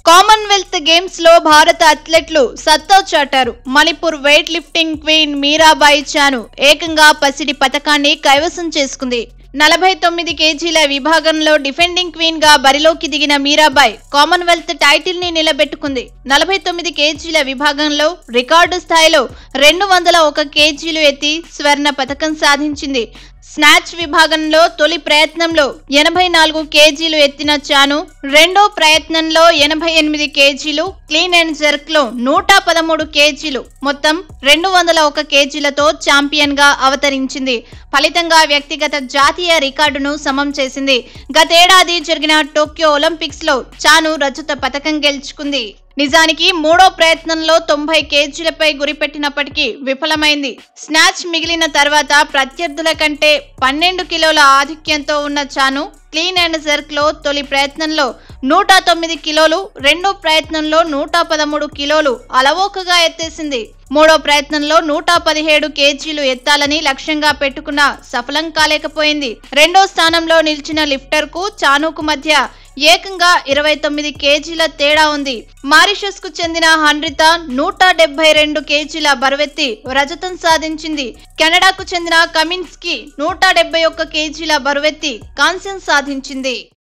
Commonwealth games లో భారత అథ్లెట్లు సత్తా చాటారు Manipur weightlifting queen Mirabai Chanu ఏకంగా పసిడి పథకాన్ని కైవసం చేసుకుంది నలభై తొమ్మిది కేజీల విభాగంలో డిఫెండింగ్ క్వీన్ గా బరిలోకి దిగిన మీరాబాయ్ కామన్వెల్త్ టైటిల్ ని నిలబెట్టుకుంది నలభై తొమ్మిది కేజీల విభాగంలో రికార్డు స్థాయిలో రెండు వందల ఒక కేజీలు ఎత్తి స్వర్ణ పథకం సాధించింది స్నాచ్ విభాగంలో తొలి ప్రయత్నంలో ఎనభై నాలుగు కేజీలు ఎత్తిన చాను రెండో ప్రయత్నంలో ఎనభై ఎనిమిది కేజీలు క్లీన్ అండ్ జర్క్ లో నూట పదమూడు కేజీలు మొత్తం రెండు వందల ఒక కేజీలతో ఛాంపియన్ గా అవతరించింది ఫలితంగా వ్యక్తిగత జాతీయ రికార్డును సమం చేసింది గతేడాది జరిగిన టోక్యో ఒలింపిక్స్ లో చాను రజత పథకం గెలుచుకుంది నిజానికి మూడో ప్రయత్నంలో తొంభై కేజీలపై గురిపెట్టినప్పటికీ విఫలమైంది స్నాచ్ మిగిలిన తర్వాత ప్రత్యర్థుల కంటే పన్నెండు కిలోల ఆధిక్యంతో ఉన్న చాను క్లీన్ అండ్ జర్క్ లో తొలి ప్రయత్నంలో నూట తొమ్మిది కిలోలు రెండో ప్రయత్నంలో నూట పదమూడు కిలోలు అలవోకగా ఎత్తేసింది మూడో ప్రయత్నంలో నూట పదిహేడు కేజీలు ఎత్తాలని లక్ష్యంగా పెట్టుకున్న సఫలం కాలేకపోయింది రెండో స్థానంలో నిలిచిన లిఫ్టర్ కు చానుకు మధ్య ఏకంగా ఇరవై తొమ్మిది కేజీల తేడా ఉంది మారిషస్ కు చెందిన హన్రిత నూట డెబ్బై రెండు కేజీల బరువెత్తి రజతం సాధించింది కెనడాకు చెందిన కమిన్స్ కి నూట డెబ్బై ఒక్క కేజీల బరువెత్తి కాంస్యం సాధించింది